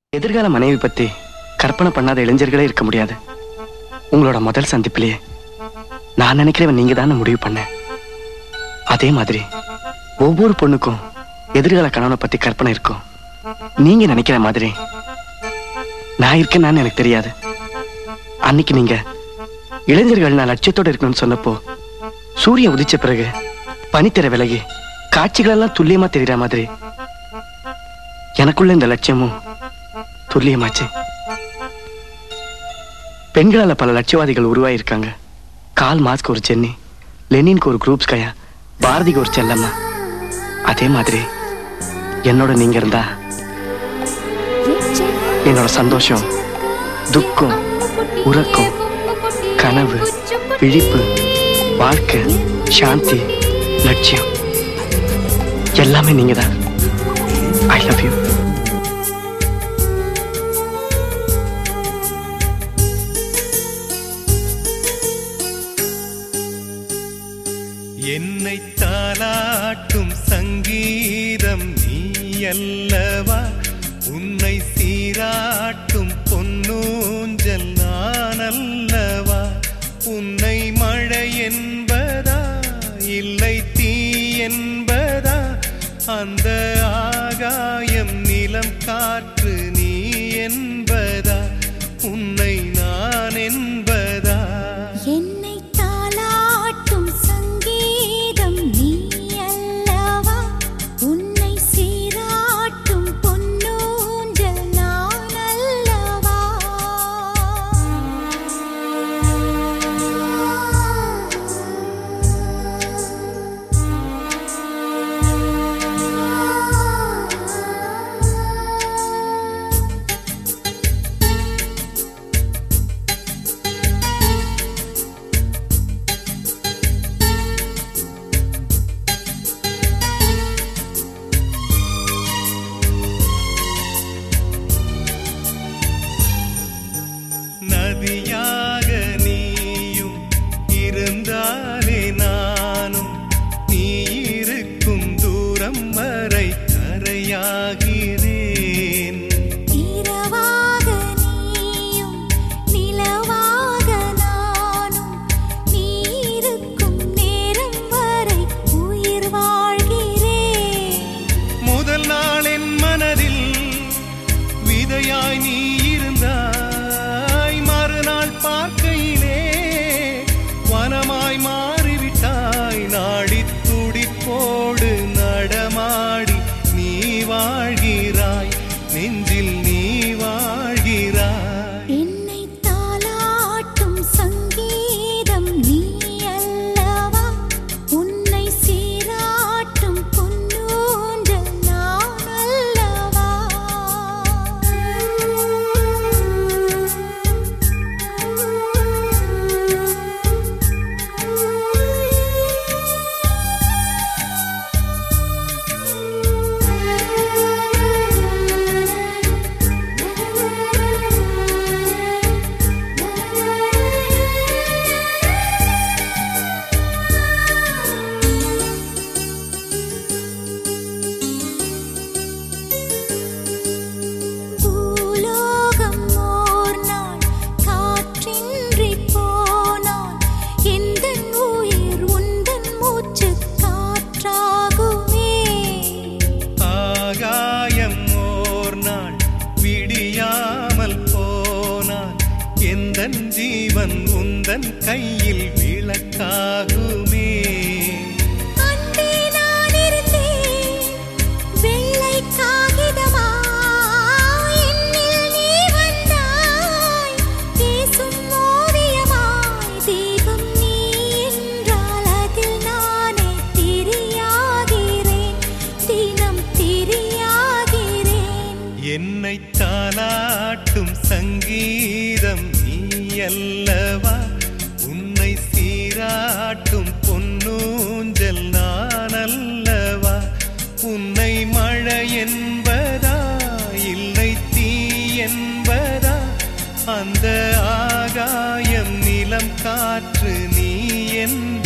எதிர்கால மனைவி பத்தி கற்பனை பண்ணாத இளைஞர்களே இருக்க முடியாது உங்களோட முதல் சந்திப்பிலேயே நான் நினைக்கிறவன் நீங்க தான் முடிவு பண்ண அதே மாதிரி ஒவ்வொரு பொண்ணுக்கும் எதிர்கால கணவனை பத்தி கற்பனை இருக்கும் நீங்க நினைக்கிற மாதிரி நான் இருக்கேன்னு எனக்கு தெரியாது அன்னைக்கு நீங்க இளைஞர்கள் நான் லட்சியத்தோட இருக்கணும்னு சொன்னப்போ சூரியன் உதிச்ச பிறகு பனித்திர விலகி காட்சிகள் எல்லாம் துல்லியமா தெரியற மாதிரி எனக்குள்ள இந்த லட்சியமும் துல்லியமாச்சு பெண்களால பல லட்சியவாதிகள் உருவாயிருக்காங்க கால் மாஸ்க்கு ஒரு சென்னி லெனின்க்கு ஒரு குரூப்ஸ் கயா பாரதிக்கு ஒரு செல்லம்மா அதே மாதிரி என்னோட நீங்க இருந்தா என்னோட சந்தோஷம் துக்கம் உறக்கம் கனவு விழிப்பு வாழ்க்கை சாந்தி லட்சியம் எல்லாமே நீங்க தான் ஐ லவ் யூ என்னை தாளாட்டும் சங்கீதம் நீ அல்லவா உன்னை சீராட்டும் பொன்னூஞ்சல் நான் அல்லவா உன்னை மழை என்பதா இல்லை தீ என்பதா அந்த ஆகாயம் நிலம் காற்று நீ என்பதா உன்னை நான் என்பதா என்னை தாளாட்டும் சங்கீதம் நீ அல்லவா உன்னை சீராட்டும் பொன்னூஞ்சல் நான் அல்லவா நதியாக நீயும் இருந்தாலே நானும் நீ இருக்கும் தூரம் வரை கரையாகிறேன் இரவாக நீயும் நிலவாக நானும் நீ இருக்கும் நேரம் வரை உயிர் வாழ்கிறேன் முதல் நாள் என் மனதில் விதையாய் நீ இருந்தாய் மறுநாள் பார்க்கையிலே வனமாய் மாறிவிட்டாய் நாடி துடிப்போடு நடமாடி நீ வாழ்கிறாய் நெஞ்சில் நீ வாழ்கிறாய் என்னை தாளாட்டும் சங்கீதம் நீ அல்லவா உன்னை சீராட்டும் பொன்னூஞ்சல் நான் அல்லவா பூலோகம் ஓர் நாள் காற்றின்றி போனால் எந்தன் உயிர் உந்தன் மூச்சு காற்றாகுமே ஆகாயம் ஓர் நாள் விடியாமல் போனான் எந்தன் ஜீவன் உந்தன் கையில் விளக்காகுமே அன்பே நான் இருந்தேன் வெள்ளை காகிதமா என்னில் நீ வந்தாய் பேசும் ஓவியமாய் தீபம் நீ என்றால் அதில் நானே திரியாகிறேன் தினம் திரியாகிறேன் என்னை தாளாட்டும் சங்கீதம் நீ அல்லவா உன்னை சீராட்டும் பொன்னூஞ்சல் நான் அல்லவா உன்னை மழை என்பதா இல்லை தீ என்பதா அந்த ஆகாயம் நிலம் காற்று நீ என்பதா